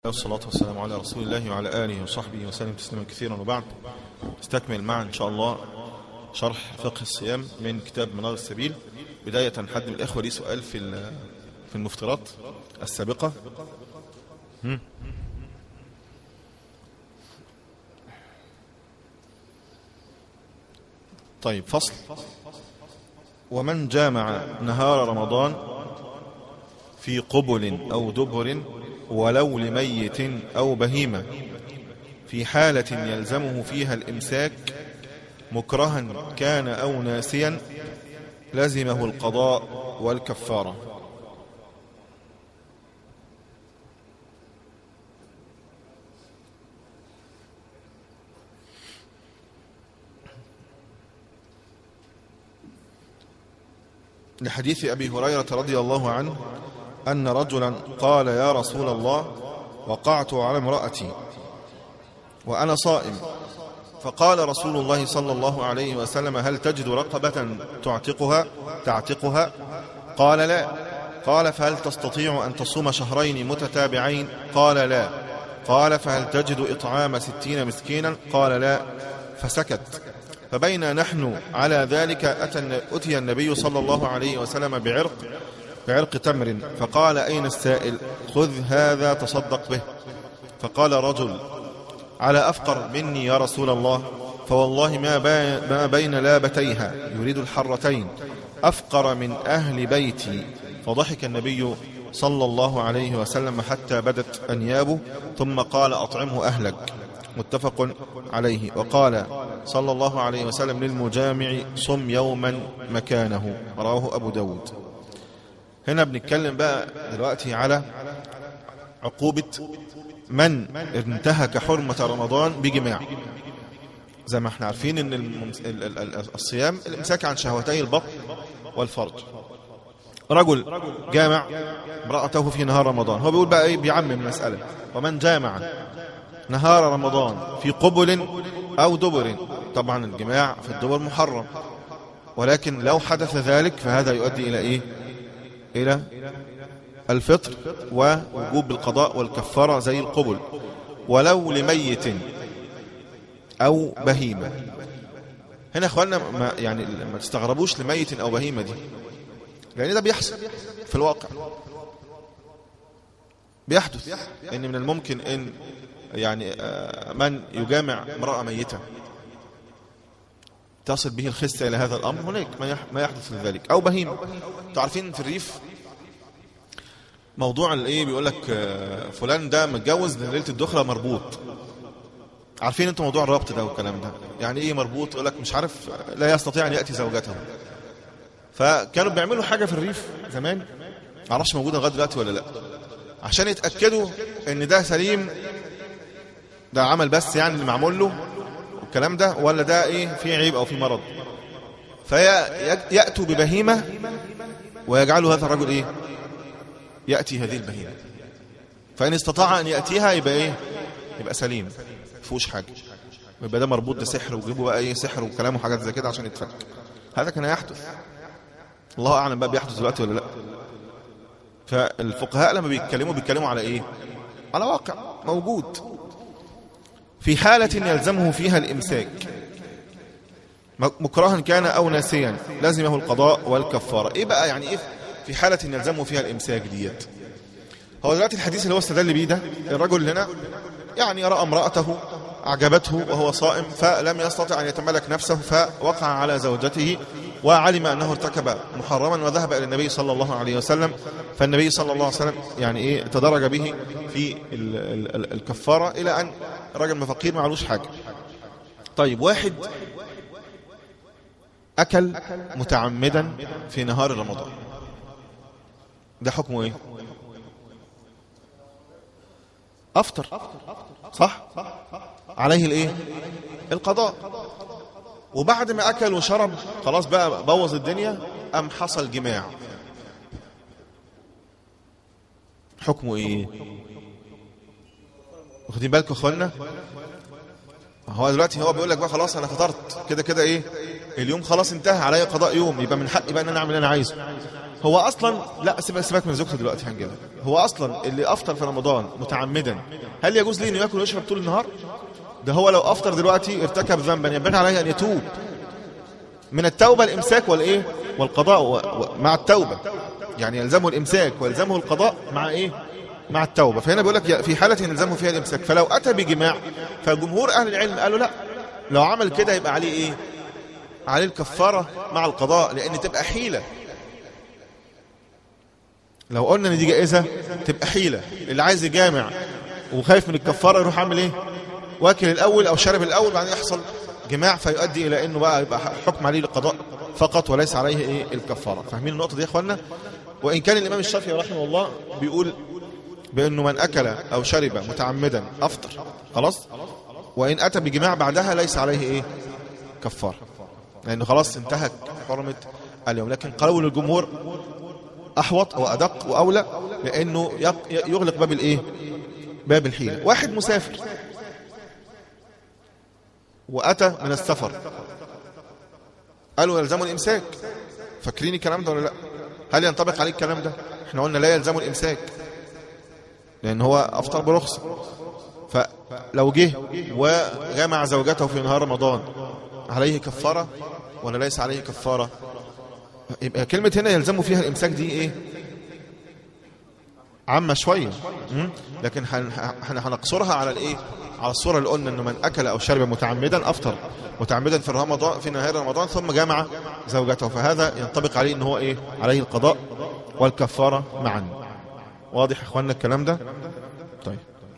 والصلاة والسلام على رسول الله وعلى آله وصحبه وسلم تسليما كثيرا وبعد نستكمل معا إن شاء الله شرح فقه الصيام من كتاب منار السبيل بداية حد من الإخوة لي سؤال في في المفترات السابقة هم؟ طيب فصل ومن جامع نهار رمضان في قبل أو دبر ولو لميت أو بهيمة في حالة يلزمه فيها الإمساك مكرها كان أو ناسيا لزمه القضاء والكفارة لحديث أبي هريرة رضي الله عنه أن رجلا قال يا رسول الله وقعت على امرأتي وأنا صائم فقال رسول الله صلى الله عليه وسلم هل تجد رقبة تعتقها تعتقها قال لا قال فهل تستطيع أن تصوم شهرين متتابعين قال لا قال فهل تجد إطعام ستين مسكينا قال لا فسكت فبين نحن على ذلك أتي النبي صلى الله عليه وسلم بعرق بعرق تمر فقال أين السائل خذ هذا تصدق به فقال رجل على أفقر مني يا رسول الله فوالله ما, ما بين لابتيها يريد الحرتين أفقر من أهل بيتي فضحك النبي صلى الله عليه وسلم حتى بدت أنيابه ثم قال أطعمه أهلك متفق عليه وقال صلى الله عليه وسلم للمجامع صم يوما مكانه رواه أبو داود هنا بنتكلم بقى دلوقتي على عقوبة من انتهك حرمة رمضان بجماع زي ما احنا عارفين ان الصيام الامساك عن شهوتي البطن والفرج رجل جامع امرأته في نهار رمضان هو بيقول بقى ايه بيعمم المسألة ومن جامع نهار رمضان في قبل او دبر طبعا الجماع في الدبر محرم ولكن لو حدث ذلك فهذا يؤدي الى ايه إلى الفطر ووجوب القضاء والكفارة زي القبل ولو لميت أو بهيمة هنا أخواننا ما يعني ما تستغربوش لميت أو بهيمة دي لأن ده بيحصل في الواقع بيحدث إن من الممكن إن يعني من يجامع امرأة ميتة تصل به الخسة إلى هذا الأمر هناك ما يحدث لذلك أو بهيمة تعرفين في الريف موضوع الايه بيقول لك فلان ده متجوز ليله الدخله مربوط عارفين انتوا موضوع الربط ده والكلام ده يعني ايه مربوط يقول لك مش عارف لا يستطيع ان ياتي زوجته فكانوا بيعملوا حاجه في الريف زمان معرفش موجوده لغايه دلوقتي ولا لا عشان يتاكدوا ان ده سليم ده عمل بس يعني اللي معمول له والكلام ده ولا ده ايه في عيب او في مرض فياتوا ببهيمه ويجعلوا هذا الرجل ايه يأتي هذه البهيمة فإن استطاع أن يأتيها يبقى إيه يبقى سليم فيهوش حاجة يبقى ده مربوط ده سحر وجيبوا بقى إيه سحر وكلام وحاجات زي كده عشان يتفك هذا كان يحدث الله أعلم بقى بيحدث دلوقتي ولا لا فالفقهاء لما بيتكلموا بيتكلموا على إيه على واقع موجود في حالة يلزمه فيها الإمساك مكرها كان أو ناسيا لازمه القضاء والكفارة إيه بقى يعني إيه في حالة يلزمه فيها الإمساك ديت هو دلوقتي الحديث اللي هو استدل بيه ده الرجل هنا يعني رأى امرأته أعجبته وهو صائم فلم يستطع أن يتملك نفسه فوقع على زوجته وعلم أنه ارتكب محرما وذهب إلى النبي صلى الله عليه وسلم فالنبي صلى الله عليه وسلم يعني إيه تدرج به في ال ال ال الكفارة إلى أن رجل مفقير ما علوش حاجة طيب واحد أكل متعمدا في نهار رمضان ده حكمه ايه افطر صح عليه الايه القضاء وبعد ما اكل وشرب خلاص بقى بوظ الدنيا ام حصل جماع حكمه ايه واخدين بالكم اخوانا هو دلوقتي هو بيقول لك بقى خلاص انا فطرت كده كده ايه اليوم خلاص انتهى عليا قضاء يوم يبقى من حقي بقى ان انا اعمل اللي انا عايزه هو اصلا لا سيبك سيبك من زوجته دلوقتي هنجيبها هو اصلا اللي افطر في رمضان متعمدا هل يجوز ليه انه ياكل ويشرب طول النهار ده هو لو افطر دلوقتي ارتكب ذنبا ينبغي عليه ان يتوب من التوبه الامساك والايه والقضاء و... و... مع التوبه يعني يلزمه الامساك ويلزمه القضاء مع ايه مع التوبه فهنا بيقول لك في حاله يلزمه فيها الامساك فلو اتى بجماع فجمهور اهل العلم قالوا لا لو عمل كده يبقى عليه ايه عليه الكفاره مع القضاء لان تبقى حيله لو قلنا ان دي جائزه تبقى حيله اللي عايز يجامع وخايف من الكفاره يروح عامل ايه واكل الاول او شرب الاول بعدين يحصل جماع فيؤدي الى انه بقى يبقى حكم عليه القضاء فقط وليس عليه ايه الكفاره فاهمين النقطه دي يا اخوانا وان كان الامام الشافعي رحمه الله بيقول بانه من اكل او شرب متعمدا افطر خلاص وان اتى بجماع بعدها ليس عليه ايه كفاره لانه خلاص انتهت حرمه اليوم لكن قول الجمهور احوط وادق واولى لانه يغلق باب الايه باب الحيله واحد مسافر واتى من السفر قالوا يلزمه الامساك فاكرين الكلام ده ولا لا هل ينطبق عليه الكلام ده احنا قلنا لا يلزمه الامساك لان هو افطر برخصه فلو جه وجمع زوجته في نهار رمضان عليه كفاره ولا ليس عليه كفاره يبقى كلمه هنا يلزمه فيها الامساك دي ايه عامه شويه لكن احنا هنقصرها على الايه على الصوره اللي قلنا انه من اكل او شرب متعمدا افطر متعمدا في رمضان في نهار رمضان ثم جمع زوجته فهذا ينطبق عليه ان هو ايه عليه القضاء والكفاره معا واضح يا اخواننا الكلام ده طيب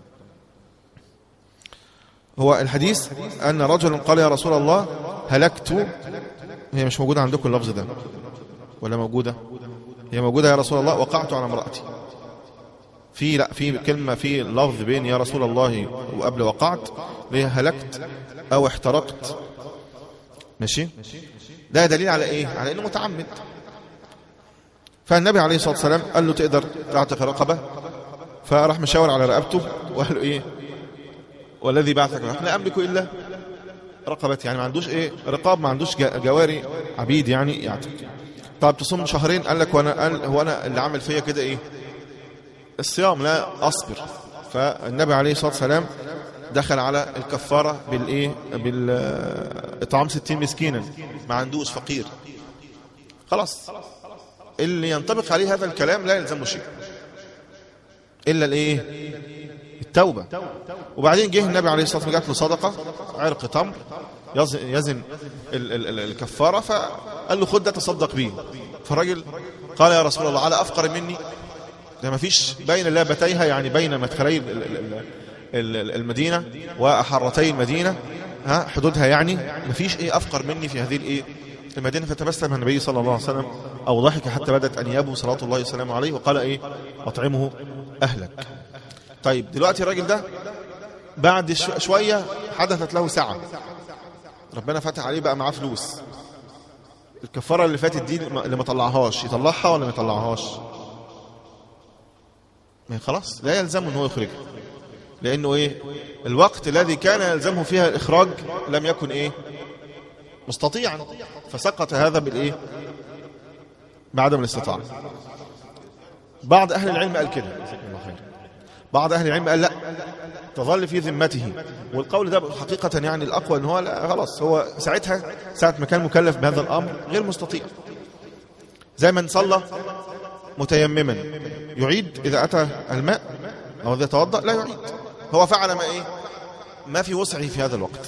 هو الحديث ان رجلا قال يا رسول الله هلكت هي مش موجوده عندكم اللفظ ده ولا موجوده هي موجوده يا رسول الله وقعت على امراتي في لا في كلمة في لفظ بين يا رسول الله وقبل وقعت اللي هي هلكت أو احترقت ماشي ده دليل على إيه على إنه متعمد فالنبي عليه الصلاة والسلام قال له تقدر تعتق رقبة فراح مشاور على رقبته وقال له إيه والذي بعثك لا أملك إلا رقبتي يعني ما عندوش إيه رقاب ما عندوش جواري عبيد يعني يعتق طب تصوم شهرين قال لك وانا قال هو انا اللي عامل فيا كده ايه الصيام لا أصبر فالنبي عليه الصلاة والسلام دخل على الكفارة بالإيه بالإطعام ستين مسكينا ما عندوش فقير خلاص اللي ينطبق عليه هذا الكلام لا يلزمه شيء إلا الإيه التوبة وبعدين جه النبي عليه الصلاة والسلام جات له صدقة عرق تمر يزن الكفارة فقال له خد ده تصدق بيه فالراجل قال يا رسول الله على أفقر مني ده ما فيش بين لابتيها يعني بين مدخلي المدينة وأحرتي المدينة ها حدودها يعني ما فيش ايه أفقر مني في هذه الايه المدينة فتبسم النبي صلى الله عليه وسلم أو ضحك حتى بدت أنيابه صلاة الله وسلامه عليه وقال ايه أطعمه أهلك طيب دلوقتي الراجل ده بعد شوية حدثت له ساعة ربنا فتح عليه بقى معاه فلوس الكفارة اللي فاتت دي اللي ما طلعهاش يطلعها ولا ما يطلعهاش خلاص لا يلزمه ان هو يخرجها لانه ايه الوقت الذي كان يلزمه فيها الاخراج لم يكن ايه مستطيعا فسقط هذا بالايه بعدم الاستطاعه بعض اهل العلم قال كده بعض اهل العلم قال لا تظل في ذمته والقول ده حقيقة يعني الأقوى أن هو لا خلاص هو ساعتها ساعة ما كان مكلف بهذا الأمر غير مستطيع زي من صلى متيمما يعيد إذا أتى الماء أو إذا توضأ لا يعيد هو فعل ما إيه ما في وسعه في هذا الوقت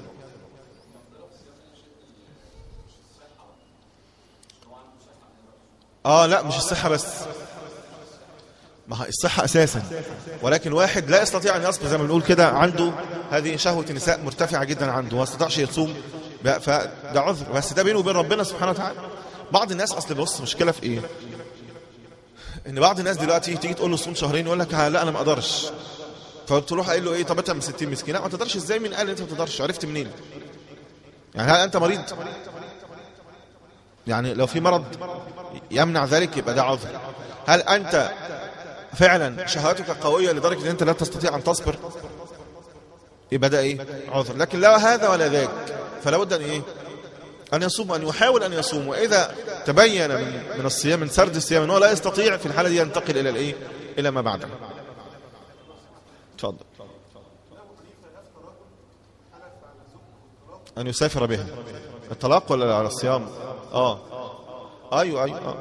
آه لا مش الصحة بس ما هي الصحة أساسا ولكن واحد لا يستطيع أن يصبر زي ما بنقول كده عنده هذه شهوة النساء مرتفعة جدا عنده ما استطاعش يصوم فده عذر بس ده بينه وبين ربنا سبحانه وتعالى بعض الناس أصل بص مشكلة في إيه ان بعض الناس دلوقتي تيجي تقول له صوم شهرين يقول لك لا انا ما اقدرش فتروح قايل له ايه طب انت من 60 مسكين لا ما تقدرش ازاي مين قال انت ما تقدرش عرفت منين يعني هل انت مريض يعني لو في مرض يمنع ذلك يبقى ده عذر هل انت فعلا شهواتك قويه لدرجه ان انت لا تستطيع ان تصبر يبقى ده ايه عذر لكن لا هذا ولا ذاك فلا بد ان ايه ان يصوم ان يحاول ان يصوم واذا تبين من, من الصيام من سرد الصيام ان هو لا يستطيع في الحاله دي ينتقل الى الايه الى ما بعدها اتفضل ان يسافر بها الطلاق ولا على الصيام اه ايوه ايوه اه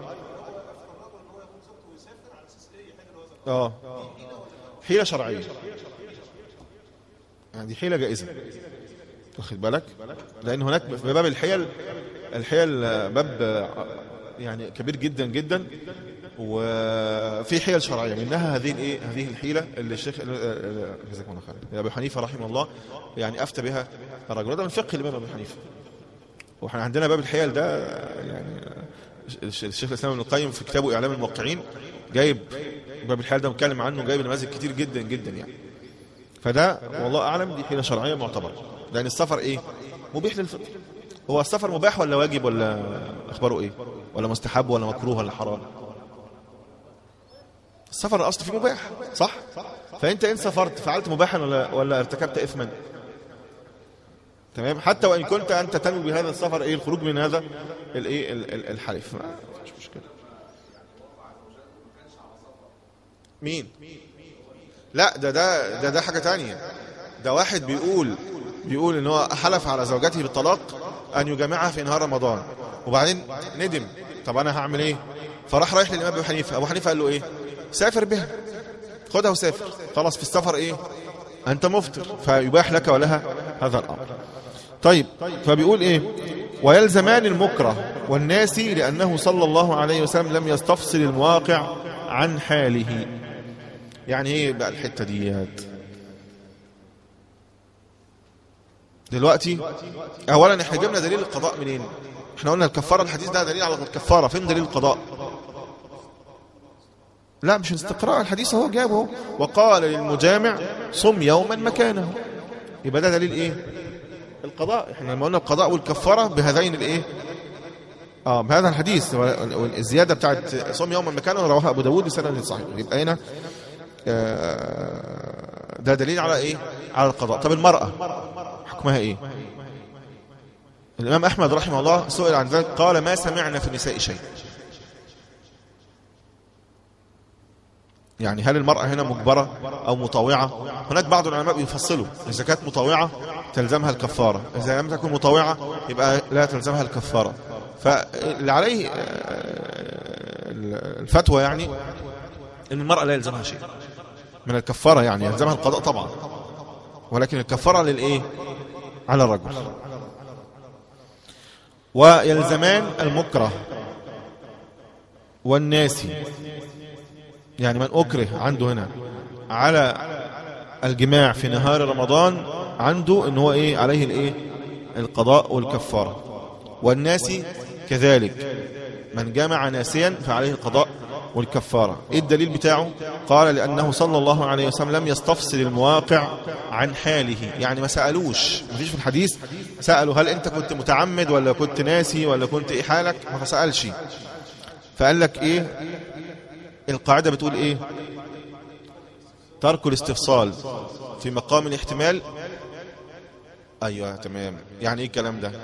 اه حيله شرعيه يعني دي حيله جائزه واخد بالك لان هناك في باب الحيل الحيل باب يعني كبير جدا جدا وفي حيل شرعيه منها هذه الايه هذه الحيله اللي الشيخ جزاكم الله خير ابو حنيفه رحمه الله يعني افتى بها الرجل ده من فقه الامام ابو حنيفه واحنا عندنا باب الحيل ده يعني الشيخ الاسلام ابن القيم في كتابه اعلام الموقعين جايب باب الحيل ده متكلم عنه جايب نماذج كتير جدا جدا يعني فده والله اعلم دي حيله شرعيه معتبره لان السفر ايه مبيح للفطر هو السفر مباح ولا واجب ولا اخباره ايه ولا مستحب ولا مكروه ولا حرام السفر الاصل فيه مباح صح فانت ان سافرت فعلت مباحا ولا ولا ارتكبت اثما تمام حتى وان كنت انت تنوي بهذا السفر ايه الخروج من هذا الايه الحلف مش مشكله مين لا ده ده ده ده حاجه تانية ده واحد بيقول بيقول ان هو حلف على زوجته بالطلاق ان يجامعها في نهار رمضان وبعدين ندم طب انا هعمل ايه فراح رايح للامام ابو حنيفه ابو حنيفه قال له ايه سافر بها خدها وسافر خلاص في السفر ايه انت مفطر فيباح لك ولها هذا الامر طيب فبيقول ايه ويلزمان المكره والناسي لانه صلى الله عليه وسلم لم يستفصل المواقع عن حاله يعني ايه بقى الحته ديت دلوقتي اولا احنا جبنا دليل القضاء منين احنا قلنا الكفاره الحديث ده دليل على الكفاره فين دليل القضاء لا مش استقراء الحديث هو جابه وقال للمجامع صم يوما مكانه يبقى ده دليل ايه القضاء احنا لما قلنا القضاء والكفاره بهذين الايه اه بهذا الحديث والزياده بتاعت صم يوما مكانه رواها ابو داود بسند صحيح يبقى هنا آه ده دليل على ايه على القضاء طب المراه حكمها ايه الامام احمد رحمه الله سئل عن ذلك قال ما سمعنا في النساء شيء يعني هل المرأة هنا مجبرة أو مطاوعة هناك بعض العلماء بيفصلوا إذا كانت مطاوعة تلزمها الكفارة إذا لم تكن مطاوعة يبقى لا تلزمها الكفارة فاللي عليه الفتوى يعني أن المرأة لا يلزمها شيء من الكفارة يعني يلزمها القضاء طبعا ولكن الكفارة للإيه على الرجل ويلزمان المكره والناسي يعني من أكره عنده هنا على الجماع في نهار رمضان عنده ان هو ايه عليه الايه القضاء والكفارة والناسي كذلك من جمع ناسيا فعليه القضاء والكفارة ايه الدليل بتاعه قال لأنه صلى الله عليه وسلم لم يستفصل المواقع عن حاله يعني ما سألوش ما فيش في الحديث سألوا هل انت كنت متعمد ولا كنت ناسي ولا كنت ايه حالك ما سألش فقال لك ايه القاعدة بتقول ايه ترك الاستفصال في مقام الاحتمال ايوه تمام يعني ايه الكلام ده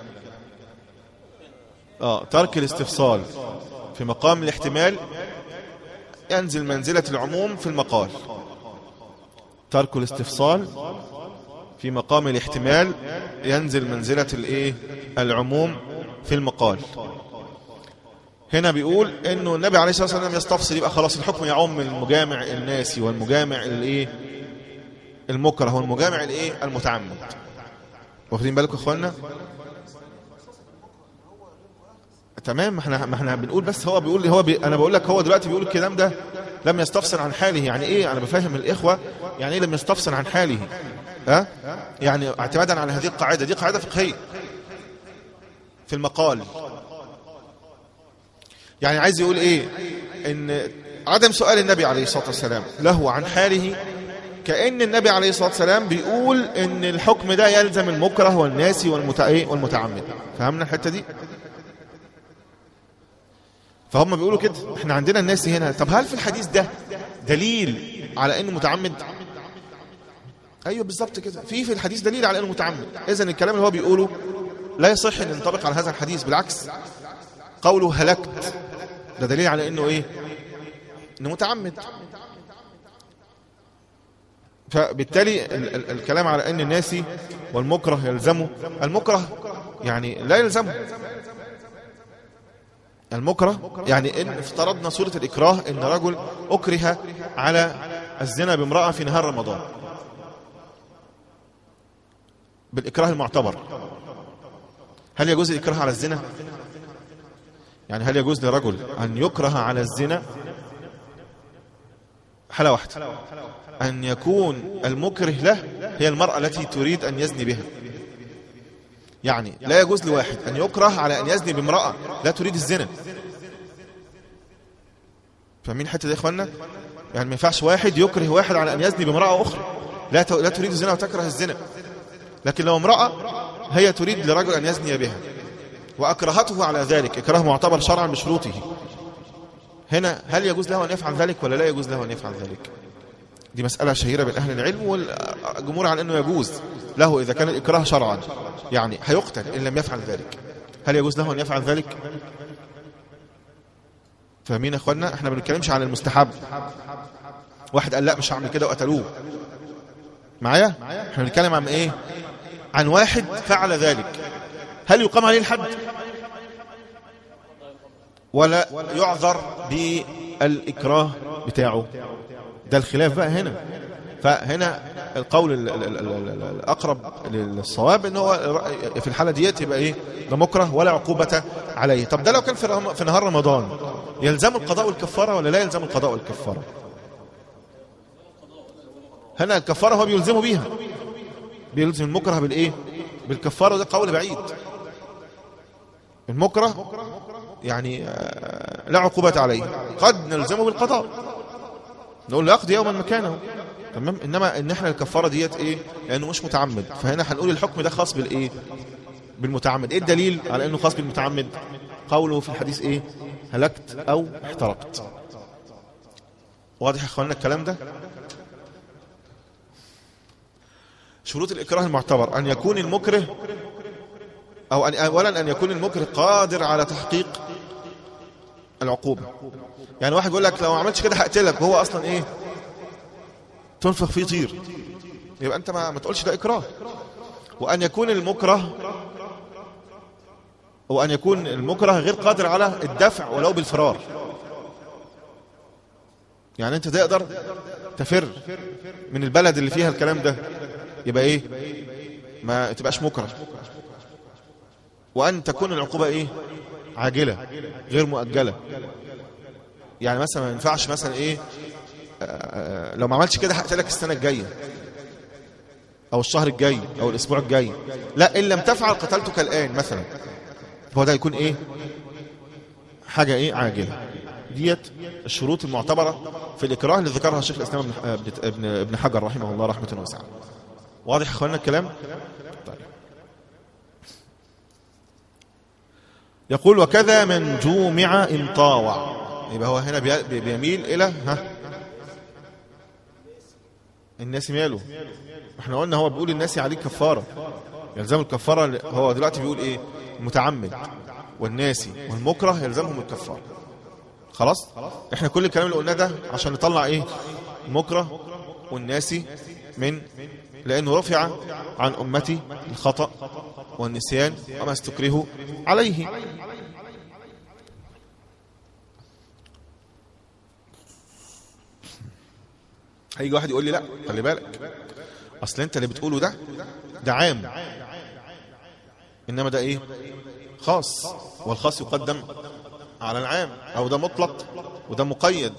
اه ترك الاستفصال في مقام الاحتمال ينزل منزلة العموم في المقال ترك الاستفصال في مقام الاحتمال ينزل منزلة الايه العموم في المقال هنا بيقول انه النبي عليه الصلاه والسلام يستفصل يبقى خلاص الحكم يعم المجامع الناسي والمجامع الايه المكره والمجامع الايه المتعمد واخدين بالكم يا اخوانا تمام ما احنا ما احنا بنقول بس هو بيقول هو بي انا بقول لك هو دلوقتي بيقول الكلام ده لم يستفسر عن حاله يعني ايه انا بفهم الاخوه يعني ايه لم يستفسر عن حاله ها يعني اعتمادا على هذه القاعده دي قاعده فقهيه في المقال يعني عايز يقول ايه ان عدم سؤال النبي عليه الصلاة والسلام له عن حاله كأن النبي عليه الصلاة والسلام بيقول ان الحكم ده يلزم المكره والناسي والمتعمد فهمنا الحتة دي فهم بيقولوا كده احنا عندنا الناس هنا طب هل في الحديث ده دليل على انه متعمد ايوه بالظبط كده في في الحديث دليل على انه متعمد اذا الكلام اللي هو بيقوله لا يصح ان ينطبق على هذا الحديث بالعكس قوله هلكت ده دليل على انه ايه انه متعمد فبالتالي ال ال الكلام على ان الناسي والمكره يلزمه المكره يعني لا يلزمه المكره يعني ان افترضنا صورة الاكراه ان رجل اكره على الزنا بامرأة في نهار رمضان بالاكراه المعتبر هل يجوز الاكراه على الزنا يعني هل يجوز لرجل ان يكره على الزنا حالة واحدة أن يكون المكره له هي المرأة التي تريد أن يزني بها يعني لا يجوز لواحد أن يكره على أن يزني بامرأة لا تريد الزنا فمين حتى ده يا إخوانا يعني ما ينفعش واحد يكره واحد على أن يزني بامرأة أخرى لا لا تريد الزنا وتكره الزنا لكن لو امرأة هي تريد لرجل أن يزني بها وأكرهته على ذلك إكراه معتبر شرعا بشروطه هنا هل يجوز له أن يفعل ذلك ولا لا يجوز له أن يفعل ذلك دي مسألة شهيرة بين أهل العلم والجمهور على أنه يجوز له إذا كان الإكراه شرعا يعني هيقتل إن لم يفعل ذلك هل يجوز له أن يفعل ذلك فاهمين يا أخوانا احنا ما بنتكلمش عن المستحب واحد قال لا مش هعمل كده وقتلوه معايا احنا بنتكلم عن ايه عن واحد فعل ذلك هل يقام عليه الحد ولا يعذر بالإكراه بتاعه ده الخلاف بقى هنا فهنا القول ال ال ال الأقرب للصواب ان هو في الحالة ديت يبقى ايه ده مكره ولا عقوبة عليه طب ده لو كان في في نهار رمضان يلزم القضاء والكفارة ولا لا يلزم القضاء والكفارة هنا الكفارة هو بيلزمه بيها بيلزم المكره بالايه بالكفارة وده قول بعيد المكره يعني لا عقوبة عليه قد نلزمه بالقضاء نقول له يقضي يوما مكانه تمام انما ان احنا الكفاره ديت ايه لانه مش متعمد فهنا هنقول الحكم ده خاص بالايه بالمتعمد ايه الدليل على انه خاص بالمتعمد قوله في الحديث ايه هلكت او احترقت واضح يا اخوانا الكلام ده شروط الاكراه المعتبر ان يكون المكره او أن اولا ان يكون المكره قادر على تحقيق العقوبه يعني واحد يقول لك لو ما عملتش كده هقتلك وهو اصلا ايه تنفخ فيه طير يبقى انت ما, ما تقولش ده اكراه وان يكون المكره وان يكون المكره غير قادر على الدفع ولو بالفرار يعني انت تقدر تفر من البلد اللي فيها الكلام ده يبقى ايه ما تبقاش مكره وان تكون العقوبة ايه عاجلة غير مؤجلة يعني مثلا ما ينفعش مثلا ايه آآ لو ما عملتش كده هقتلك السنة الجاية او الشهر الجاي او الاسبوع الجاي لا ان لم تفعل قتلتك الان مثلا هو ده يكون ايه حاجة ايه عاجلة ديت الشروط المعتبرة في الاكراه اللي ذكرها الشيخ الاسلام ابن ابن حجر رحمه الله رحمة واسعة واضح يا اخوانا الكلام طيب يقول وكذا من جومع ان طاوع يبقى هو هنا بيميل الى ها الناس ماله احنا قلنا هو بيقول الناس عليه كفارة يلزم الكفارة هو دلوقتي بيقول ايه المتعمد والناسي والمكره يلزمهم الكفارة خلاص احنا كل الكلام اللي قلناه ده عشان نطلع ايه المكره والناسي من لانه رفع عن امتي الخطأ والنسيان وما استكرهوا عليه هيجي واحد يقول لي لا خلي بالك اصل انت اللي بتقوله ده ده عام انما ده ايه خاص والخاص يقدم على العام او ده مطلق وده مقيد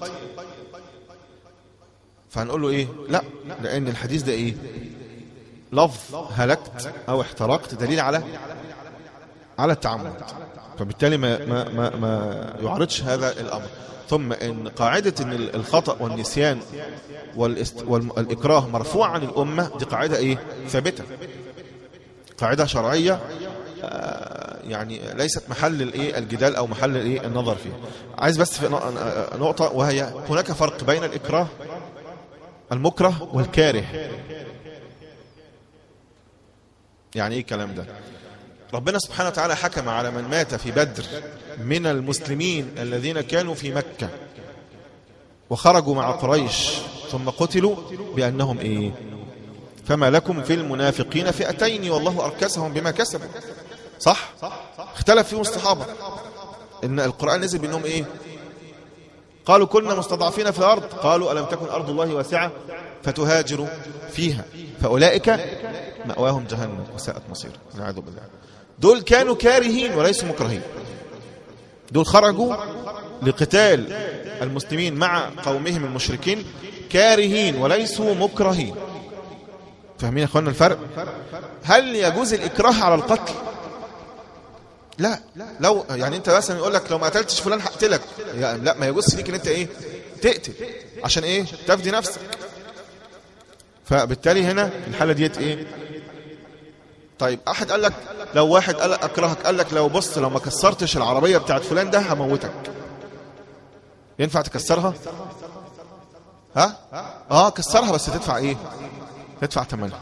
فهنقول له ايه لا لان الحديث ده ايه لفظ هلكت او احترقت دليل على على التعمد فبالتالي ما ما ما, ما يعرضش هذا الامر ثم ان قاعده ان الخطا والنسيان والاست... والاكراه مرفوع عن الامه دي قاعده ايه ثابته قاعده شرعيه يعني ليست محل الايه الجدال او محل الايه النظر فيه عايز بس في نقطه وهي هناك فرق بين الاكراه المكره والكاره يعني ايه الكلام ده ربنا سبحانه وتعالى حكم على من مات في بدر من المسلمين الذين كانوا في مكة وخرجوا مع قريش ثم قتلوا بأنهم إيه فما لكم في المنافقين فئتين والله أركسهم بما كسبوا صح اختلف فيهم الصحابة إن القرآن نزل بأنهم إيه قالوا كنا مستضعفين في الأرض قالوا ألم تكن أرض الله واسعة فتهاجروا فيها فأولئك مأواهم جهنم وساءت مصير نعوذ بالله دول كانوا كارهين وليسوا مكرهين دول خرجوا لقتال المسلمين مع قومهم المشركين كارهين وليسوا مكرهين فاهمين يا اخوانا الفرق هل يجوز الإكراه على القتل لا لو يعني انت مثلا يقول لك لو ما قتلتش فلان هقتلك يعني لا ما يجوز ليك ان انت ايه تقتل عشان ايه تفدي نفسك فبالتالي هنا الحالة ديت ايه طيب احد قال لك لو واحد قال لك اكرهك قال لك لو بص لو ما كسرتش العربية بتاعت فلان ده هموتك ينفع تكسرها ها اه كسرها بس تدفع ايه تدفع ثمنها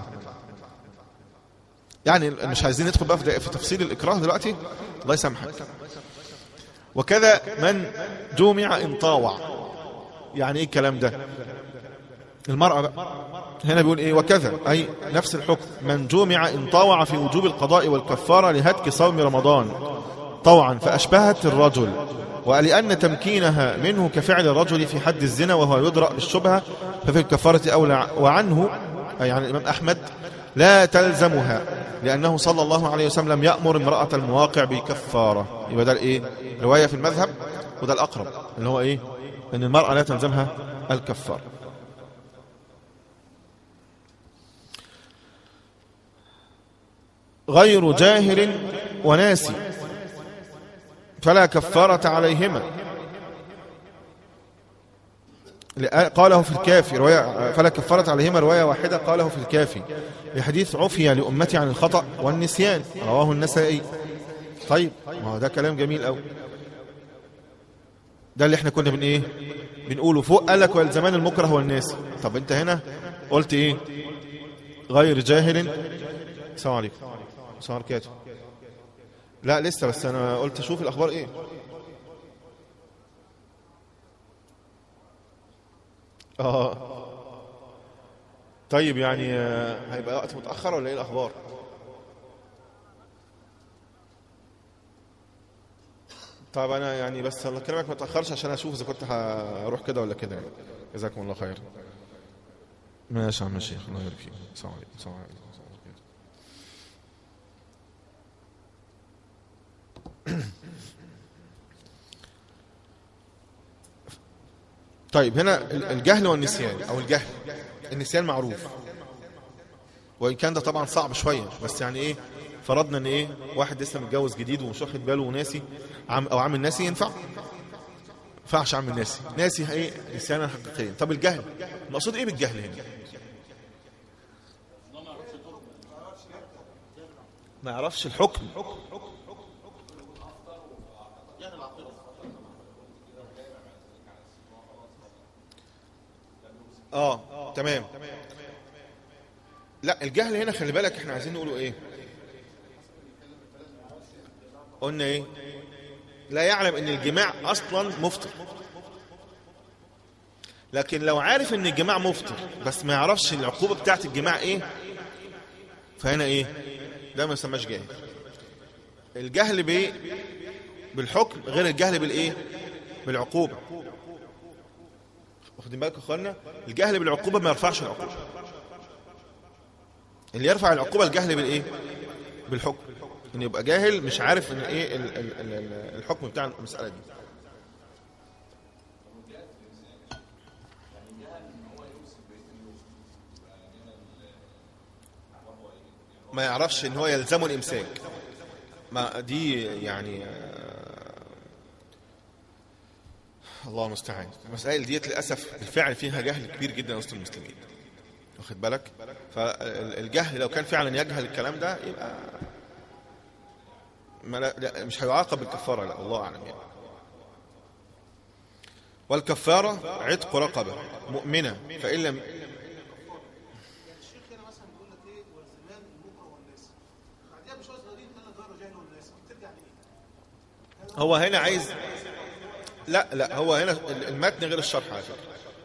يعني مش عايزين ندخل بقى في تفصيل الإكراه دلوقتي الله يسامحك وكذا من جمع ان طاوع يعني ايه الكلام ده المرأة بقى هنا بيقول ايه وكذا اي نفس الحكم من جمع ان طاوع في وجوب القضاء والكفارة لهتك صوم رمضان طوعا فأشبهت الرجل ولأن تمكينها منه كفعل الرجل في حد الزنا وهو يدرأ بالشبهة ففي الكفارة أولى وعنه يعني الإمام أحمد لا تلزمها لأنه صلى الله عليه وسلم لم يأمر امرأة المواقع بكفارة يبقى ده الإيه رواية في المذهب وده الأقرب اللي هو إيه أن المرأة لا تلزمها الكفارة غير جاهل وناسي فلا كفارة عليهما قاله في الكافي رواية فلا كفارة عليهما رواية واحدة قاله في الكافي لحديث عفية لأمتي عن الخطأ والنسيان رواه النسائي طيب ما هو ده كلام جميل قوي ده اللي احنا كنا بن ايه بنقوله فوق قالك والزمان المكره والناس طب انت هنا قلت ايه غير جاهل السلام عليكم السلام عليكم لا لسه بس انا قلت اشوف الاخبار ايه اه طيب يعني هيبقى وقت متأخر ولا ايه الاخبار طيب انا يعني بس الله كلامك ما تاخرش عشان اشوف اذا كنت هروح كده ولا كده يعني جزاكم الله خير ماشي يا عم الشيخ الله يبارك فيك السلام عليكم السلام عليكم طيب هنا الجهل والنسيان او الجهل النسيان معروف وان كان ده طبعا صعب شوية بس يعني ايه فرضنا ان ايه واحد لسه متجوز جديد ومش واخد باله وناسي عم او عامل ناسي ينفع ينفعش عامل ناسي ناسي ايه نسيانا حقيقيا طب الجهل المقصود ايه بالجهل هنا ما يعرفش الحكم اه تمام لا الجهل هنا خلي بالك احنا عايزين نقوله ايه قلنا ايه لا يعلم ان الجماع اصلا مفطر لكن لو عارف ان الجماع مفطر بس ما يعرفش العقوبة بتاعت الجماع ايه فهنا ايه ده ما يسماش جاهل الجهل بايه بالحكم غير الجهل بالايه بالعقوبة واخدين بالكم يا اخوانا الجهل بالعقوبة ما يرفعش العقوبة اللي يرفع العقوبة الجهل بالايه بالحكم ان يبقى جاهل مش عارف ان ايه ال ال ال الحكم بتاع المسألة دي ما يعرفش ان هو يلزمه الامساك ما دي يعني الله المستعان المسائل ديت للاسف بالفعل فيها جهل كبير جدا وسط المسلمين واخد بالك فالجهل لو كان فعلا يجهل الكلام ده يبقى ما لا, لا مش هيعاقب بالكفاره لا الله اعلم يعني والكفاره عتق رقبه مؤمنه فان لم هو هنا عايز لا لا هو هنا المتن غير الشرح على فكره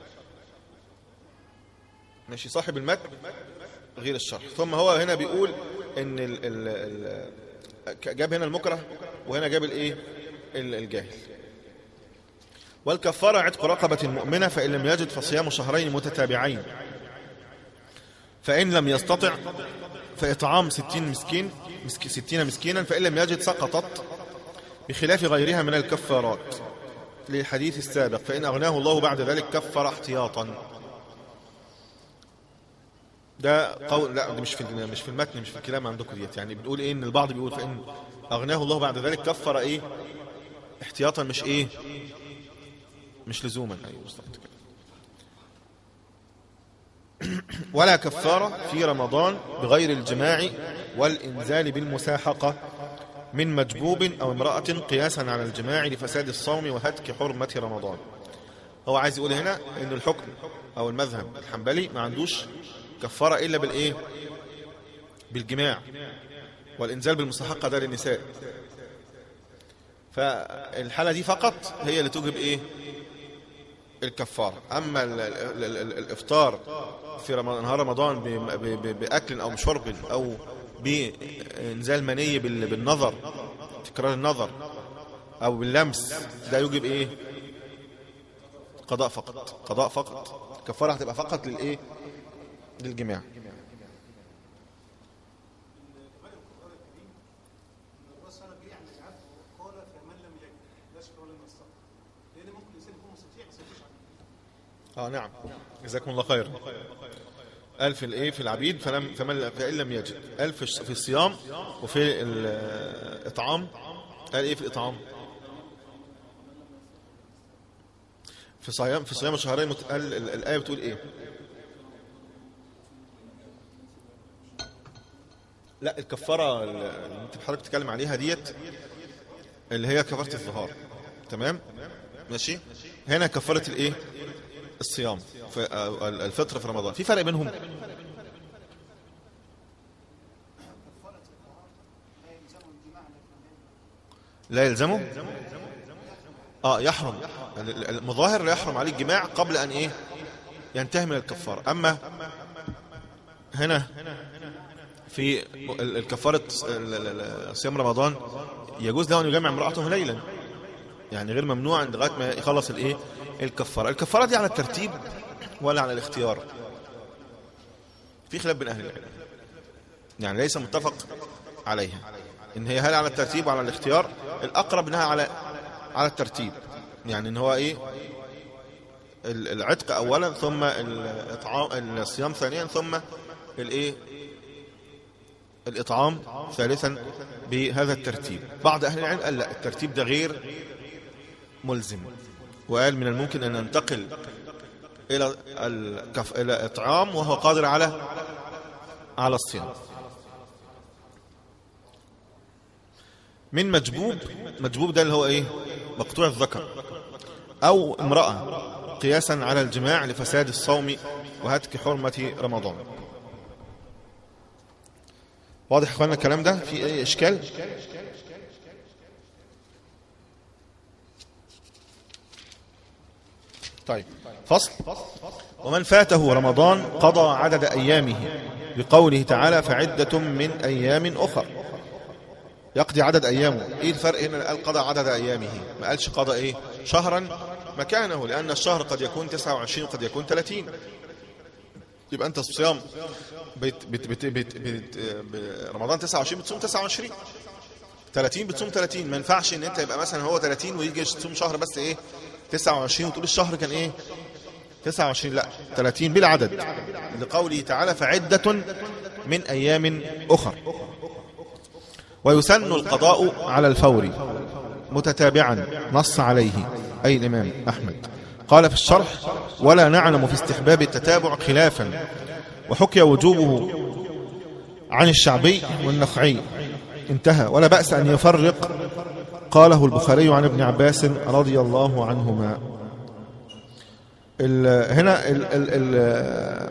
ماشي صاحب المتن غير الشرح ثم هو هنا بيقول ان ال ال ال جاب هنا المكره وهنا جاب الايه ال- الجاهل والكفاره عتق رقبه مؤمنه فان لم يجد فصيام شهرين متتابعين فان لم يستطع فاطعام ستين مسكين مسك ستين مسكينا فان لم يجد سقطت بخلاف غيرها من الكفارات للحديث السابق فإن أغناه الله بعد ذلك كفر احتياطا ده قول لا ده مش في مش في المتن مش في الكلام عندكم ديت يعني بنقول ايه ان البعض بيقول فإن أغناه الله بعد ذلك كفر ايه احتياطا مش ايه مش لزوما ايوه بالظبط كده ولا كفارة في رمضان بغير الجماع والإنزال بالمساحقة من مجبوب أو امرأة قياسا على الجماع لفساد الصوم وهتك حرمة رمضان هو عايز يقول هنا ان الحكم او المذهب الحنبلي ما عندوش كفارة الا بالايه بالجماع والانزال بالمستحقة ده للنساء فالحالة دي فقط هي اللي توجب ايه الكفارة اما ال ال ال ال الافطار في رمضان نهار رمضان ب- ب- ب- باكل او شرب او بانزال مني بال- بالنظر تكرار النظر او باللمس ده يوجب ايه قضاء فقط قضاء فقط الكفاره هتبقى فقط للايه للجماع الرسول صلى الله عليه وسلم يعني العفو قال فمن لم يجد لا شكر ولم يستطع لان ممكن الانسان يكون مستطيع بس ما يفوش عليه اه نعم جزاكم الله خير قال في الايه في العبيد فلم فمن فان لم يجد قال في الص- في الصيام وفي الاطعام قال ايه في الاطعام في صيام في صيام الشهرين مت- قال ال- الايه بتقول ايه لا الكفاره اللي انت حضرتك بتتكلم عليها ديت اللي هي كفاره الظهار تمام ماشي هنا كفاره الايه الصيام في آه، الفطر في رمضان في فرق بينهم لا يلزمه اه يحرم المظاهر لا يحرم عليه الجماع قبل ان ايه ينتهي من الكفاره اما هنا في ال- الكفاره ال- ال- ال- صيام رمضان يجوز له ان يجمع امراته ليلا يعني غير ممنوع عند لغايه ما يخلص الايه الكفاره الكفاره دي على الترتيب ولا على الاختيار في خلاف بين اهل العلم يعني ليس متفق عليها ان هي هل على الترتيب وعلى الاختيار الاقرب انها على على الترتيب يعني ان هو ايه ال- العتق اولا ثم الاطعام الصيام ثانيا ثم الايه الاطعام ثالثا بهذا الترتيب بعض اهل العلم قال لا الترتيب ده غير ملزم وقال من الممكن ان ننتقل الى الكف... الى اطعام وهو قادر على على الصيام من مجبوب مجبوب ده اللي هو ايه مقطوع الذكر او امرأة قياسا على الجماع لفساد الصوم وهتك حرمة رمضان واضح يا اخوانا الكلام ده في اي اشكال طيب فصل ومن فاته رمضان قضى عدد أيامه بقوله تعالى فعدة من أيام أخر يقضي عدد أيامه إيه الفرق هنا قال قضى عدد أيامه ما قالش قضى إيه شهرا مكانه لأن الشهر قد يكون 29 وقد يكون 30 يبقى أنت الصيام بت بت بت بت بت ب- رمضان 29 بتصوم 29 30 بتصوم 30 ما ينفعش ان انت يبقى مثلا هو 30 ويجي تصوم شهر بس ايه 29 وتقول الشهر كان ايه 29 لا 30 بالعدد لقوله تعالى فعدة من أيام أخر ويسن القضاء على الفور متتابعا نص عليه أي الإمام أحمد قال في الشرح ولا نعلم في استحباب التتابع خلافا وحكي وجوبه عن الشعبي والنخعي انتهى ولا بأس أن يفرق قاله البخاري عن ابن عباس رضي الله عنهما ال هنا ال ال ال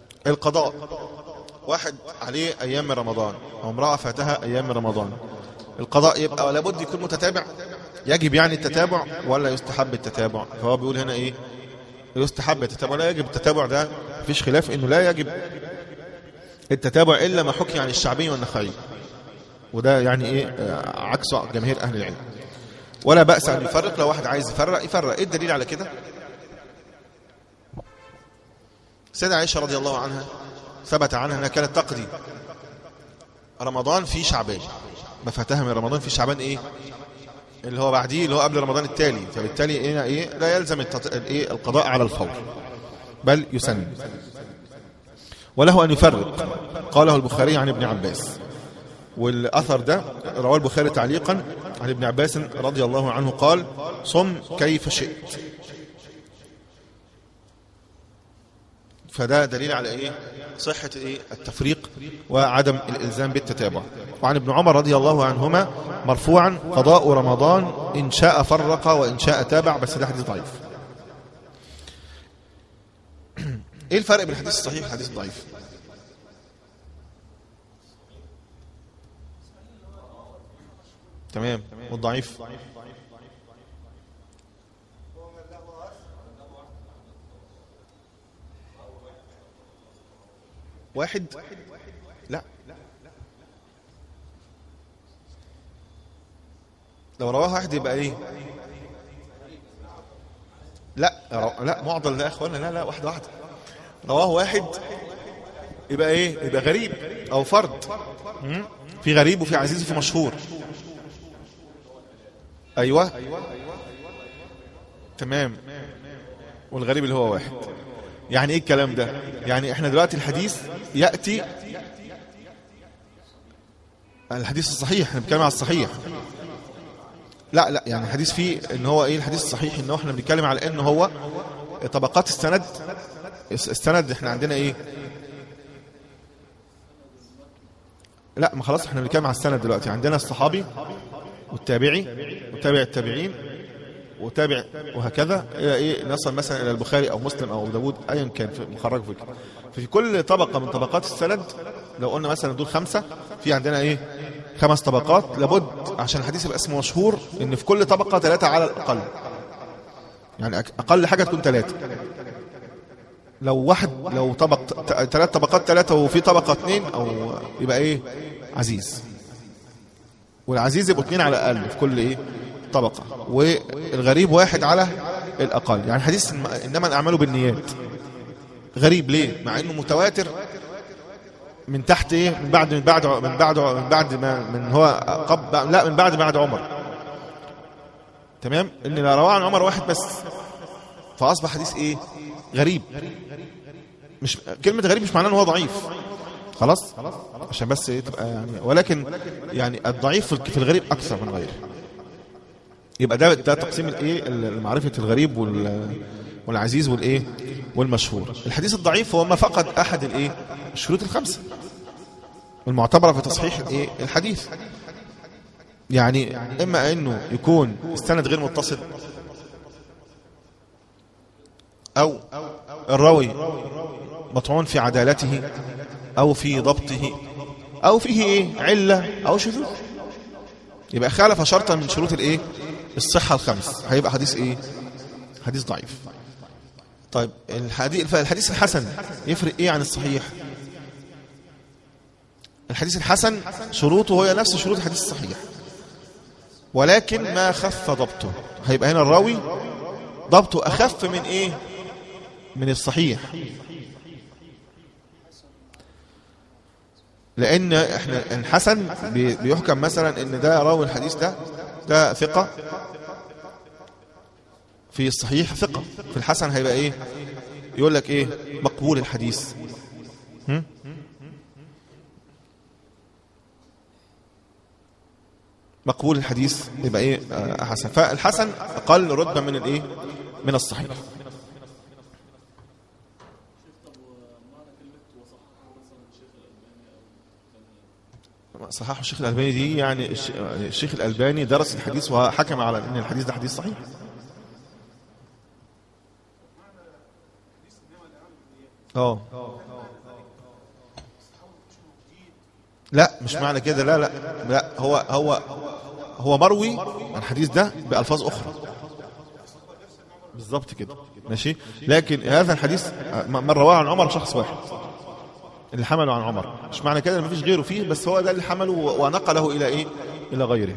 القضاء واحد عليه أيام رمضان أو امرأة فاتها أيام رمضان القضاء يبقى لابد يكون متتابع يجب يعني التتابع ولا يستحب التتابع فهو بيقول هنا ايه يستحب التتابع لا يجب التتابع ده مفيش خلاف انه لا يجب التتابع الا ما حكي عن الشعبي والنخعي وده يعني ايه آه، عكس جماهير اهل العلم ولا بأس ان يفرق لو واحد عايز يفرق يفرق ايه الدليل على كده سيدة عائشة رضي الله عنها ثبت عنها انها كانت تقضي رمضان في شعبان مفاتها من رمضان في شعبان ايه اللي هو بعديه اللي هو قبل رمضان التالي فبالتالي ايه, إيه لا يلزم التط... ايه القضاء على الفور بل يسن وله ان يفرق قاله البخاري عن ابن عباس والاثر ده رواه البخاري تعليقا عن ابن عباس رضي الله عنه قال صم كيف شئت فده دليل على ايه صحة ايه التفريق وعدم الالزام بالتتابع وعن ابن عمر رضي الله عنهما مرفوعا قضاء رمضان ان شاء فرق وان شاء تابع بس ده حديث ضعيف ايه الفرق بين الحديث الصحيح والحديث الضعيف تمام والضعيف واحد لا لو رواه واحد يبقى ايه لا رو... لا معضل ده يا اخوانا لا لا واحده واحده رواه واحد يبقى ايه يبقى غريب او فرد مم؟ في غريب وفي عزيز وفي مشهور ايوه تمام والغريب اللي هو واحد يعني ايه الكلام ده يعني احنا دلوقتي الحديث ياتي الحديث الصحيح احنا بنتكلم على الصحيح لا لا يعني الحديث فيه ان هو ايه الحديث الصحيح ان هو احنا بنتكلم على ان هو طبقات السند السند احنا عندنا ايه لا ما خلاص احنا بنتكلم على السند دلوقتي عندنا الصحابي والتابعي وتابع التابعين وتابع وهكذا الى ايه نصل مثلا الى البخاري او مسلم او داود ايا كان في مخرج في كده ففي كل طبقه من طبقات السند لو قلنا مثلا دول خمسه في عندنا ايه خمس طبقات لابد عشان الحديث يبقى اسمه مشهور ان في كل طبقه ثلاثه على الاقل يعني أك- اقل حاجه تكون ثلاثه لو واحد لو طبق ثلاث طبقات ثلاثه وفي طبقه اثنين او يبقى ايه عزيز والعزيز يبقوا اثنين على الاقل في كل ايه طبقه والغريب واحد على الاقل يعني حديث إن- انما الاعمال بالنيات غريب ليه مع انه متواتر من تحت ايه من بعد من بعد من بعد من بعد ما من هو قب لا من بعد بعد عمر تمام ان لا رواه عن عمر واحد بس فاصبح حديث ايه غريب مش كلمه غريب مش معناه ان هو ضعيف خلاص عشان بس إيه تبقى يعني ولكن يعني الضعيف في في الغريب اكثر من غيره يبقى ده ده تقسيم الايه معرفه الغريب وال والعزيز والايه والمشهور الحديث الضعيف هو ما فقد احد الايه الشروط الخمسه المعتبره في تصحيح الايه الحديث يعني اما انه يكون السند غير متصل او الراوي مطعون في عدالته او في ضبطه او فيه ايه عله او شذوذ يبقى خالف شرطا من شروط الايه الصحه الخمس هيبقى حديث ايه حديث ضعيف طيب الحديث الحديث الحسن يفرق ايه عن الصحيح الحديث الحسن شروطه هي نفس شروط الحديث الصحيح ولكن ما خف ضبطه هيبقى هنا الراوي ضبطه اخف من ايه من الصحيح لان احنا الحسن بي- بيحكم مثلا ان ده راوي الحديث ده ده ثقه في الصحيح ثقه في الحسن هيبقى ايه يقول لك ايه مقبول الحديث هم؟ مقبول الحديث يبقى ايه آه، حسن فالحسن اقل رتبه من الايه من الصحيح صححه الشيخ الألباني دي يعني الش- الشيخ الألباني درس الحديث وحكم على أن الحديث ده حديث صحيح اه لا مش معنى كده لا لا لا هو هو هو مروي الحديث ده بألفاظ أخرى بالظبط كده ماشي لكن هذا الحديث من رواه عن عمر شخص واحد اللي حمله عن عمر مش معنى كده ان مفيش غيره فيه بس هو ده اللي حمله ونقله الى ايه الى غيره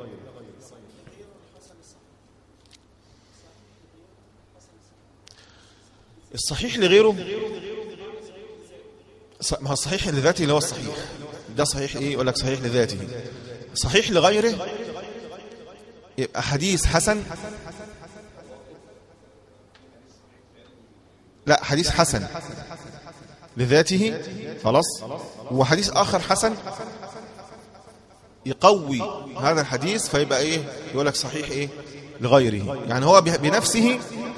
الصحيح لغيره ص- ما هو الصحيح لذاته اللي هو الصحيح ده صحيح ايه يقول لك صحيح لذاته صحيح لغيره يبقى حديث حسن لا حديث حسن لذاته خلاص وحديث آخر حسن يقوي هذا الحديث فيبقى ايه يقول لك صحيح ايه لغيره يعني هو به- بنفسه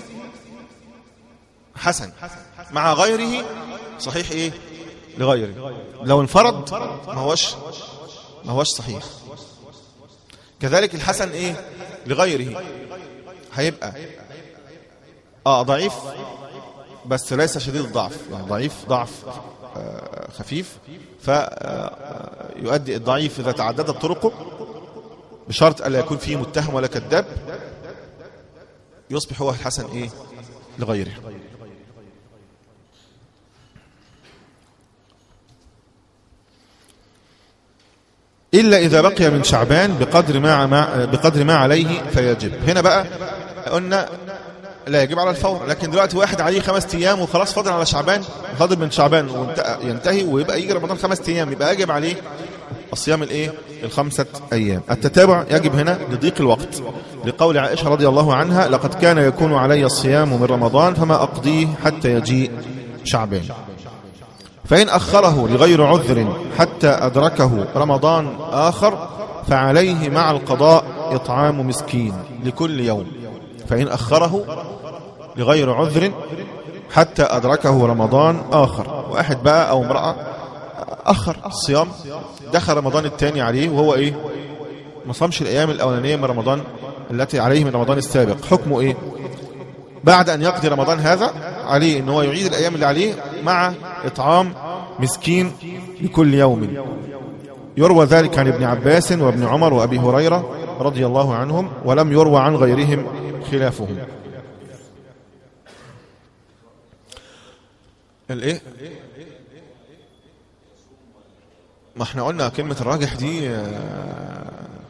حسن مع غيره صحيح ايه لغيره لو انفرد ما هوش ما هوش صحيح كذلك الحسن ايه لغيره هيبقى اه ضعيف بس ليس شديد الضعف يعني ضعيف ضعف آه، خفيف فيؤدي الضعيف إذا تعددت طرقه بشرط ألا يكون فيه متهم ولا كذاب يصبح هو الحسن إيه لغيره إلا إذا بقي من شعبان بقدر ما ما- بقدر ما عليه فيجب هنا بقى قلنا لا يجب على الفور لكن دلوقتي واحد عليه خمس ايام وخلاص فاضل على شعبان فاضل من شعبان وانت- ينتهي ويبقى يجي رمضان خمس ايام يبقى يجب عليه الصيام الايه الخمسه ايام التتابع يجب هنا لضيق الوقت لقول عائشه رضي الله عنها لقد كان يكون علي الصيام من رمضان فما اقضيه حتى يجيء شعبان فإن أخره لغير عذر حتى أدركه رمضان آخر فعليه مع القضاء إطعام مسكين لكل يوم فإن أخره لغير عذر حتى أدركه رمضان آخر واحد بقى أو امرأة أخر الصيام دخل رمضان الثاني عليه وهو إيه ما صامش الأيام الأولانية من رمضان التي عليه من رمضان السابق حكمه إيه بعد أن يقضي رمضان هذا عليه أن هو يعيد الأيام اللي عليه مع إطعام مسكين لكل يوم يروى ذلك عن ابن عباس وابن عمر وأبي هريرة رضي الله عنهم ولم يروى عن غيرهم خلافهم الايه ما احنا قلنا كلمة الراجح دي آه،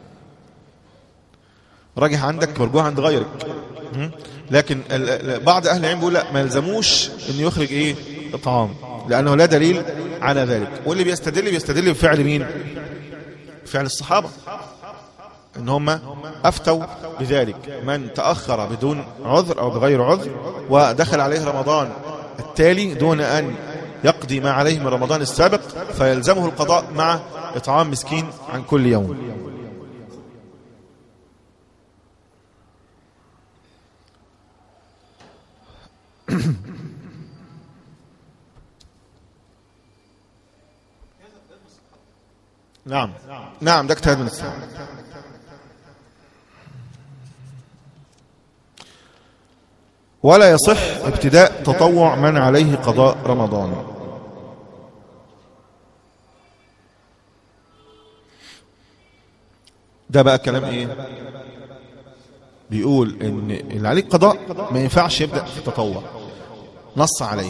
راجح عندك مرجوح عند غيرك م? لكن ال- ال- بعض اهل العلم بيقول لا ما يلزموش انه يخرج ايه اطعام لانه لا دليل على ذلك واللي بيستدل بيستدل بفعل مين فعل الصحابه ان هم افتوا بذلك من تاخر بدون عذر او بغير عذر ودخل عليه رمضان التالي دون ان يقضي ما عليه من رمضان السابق فيلزمه القضاء مع اطعام مسكين عن كل يوم نعم نعم ده اجتهاد من السلام ولا يصح ابتداء تطوع من عليه قضاء رمضان ده بقى كلام ايه بيقول ان اللي عليه قضاء ما ينفعش يبدأ في التطوع نص عليه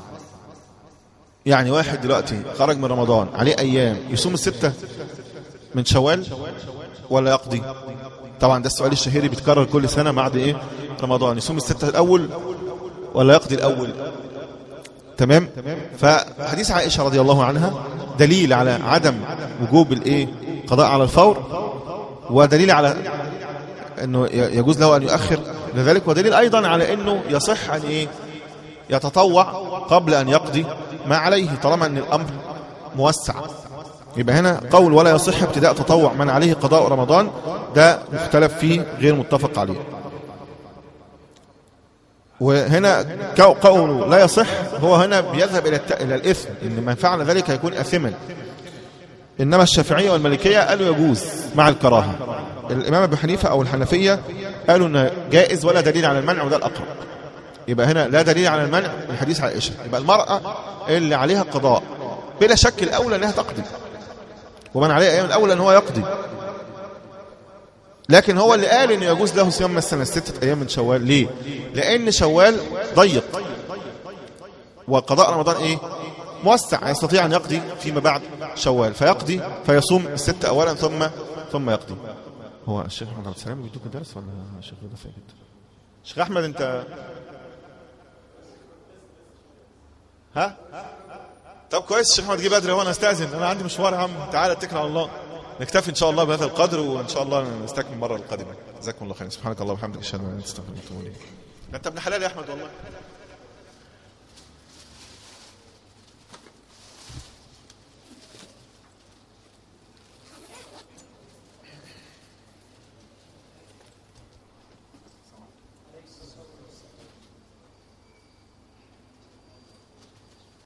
يعني واحد دلوقتي خرج من رمضان عليه ايام يصوم الستة من شوال ولا يقضي طبعا ده السؤال الشهيري بيتكرر كل سنة بعد ايه رمضان يصوم الستة الاول ولا يقضي الاول تمام فحديث عائشة رضي الله عنها دليل على عدم وجوب الايه قضاء على الفور ودليل على انه يجوز له ان يؤخر لذلك ودليل ايضا على انه يصح ان ايه يتطوع قبل ان يقضي ما عليه طالما ان الامر موسع يبقى هنا قول ولا يصح ابتداء تطوع من عليه قضاء رمضان ده مختلف فيه غير متفق عليه وهنا قول لا يصح هو هنا بيذهب الى الت... الى الاثم ان من فعل ذلك يكون اثما انما الشافعيه والمالكيه قالوا يجوز مع الكراهه الامام ابو حنيفه او الحنفيه قالوا انه جائز ولا دليل على المنع وده الاقرب يبقى هنا لا دليل على المنع من حديث عائشه يبقى المراه اللي عليها قضاء بلا شك الاولى انها تقضي ومن عليه ايام الاول ان هو يقضي لكن هو اللي قال انه يجوز له صيام مثلا ستة ايام من شوال ليه لان شوال ضيق وقضاء رمضان ايه موسع يستطيع ان يقضي فيما بعد شوال فيقضي فيصوم الست اولا ثم ثم يقضي هو الشيخ محمد عبد السلام بيدوك الدرس ولا الشيخ رضا فايد شيخ احمد انت ها طب كويس الشيخ احمد جه بدري وانا استاذن انا عندي مشوار يا عم تعالى اتكل على الله نكتفي ان شاء الله بهذا القدر وان شاء الله نستكمل المره القادمه جزاكم الله خير سبحانك اللهم وبحمدك اشهد ان لا اله الا انت استغفرك واتوب اليك انت ابن حلال يا احمد والله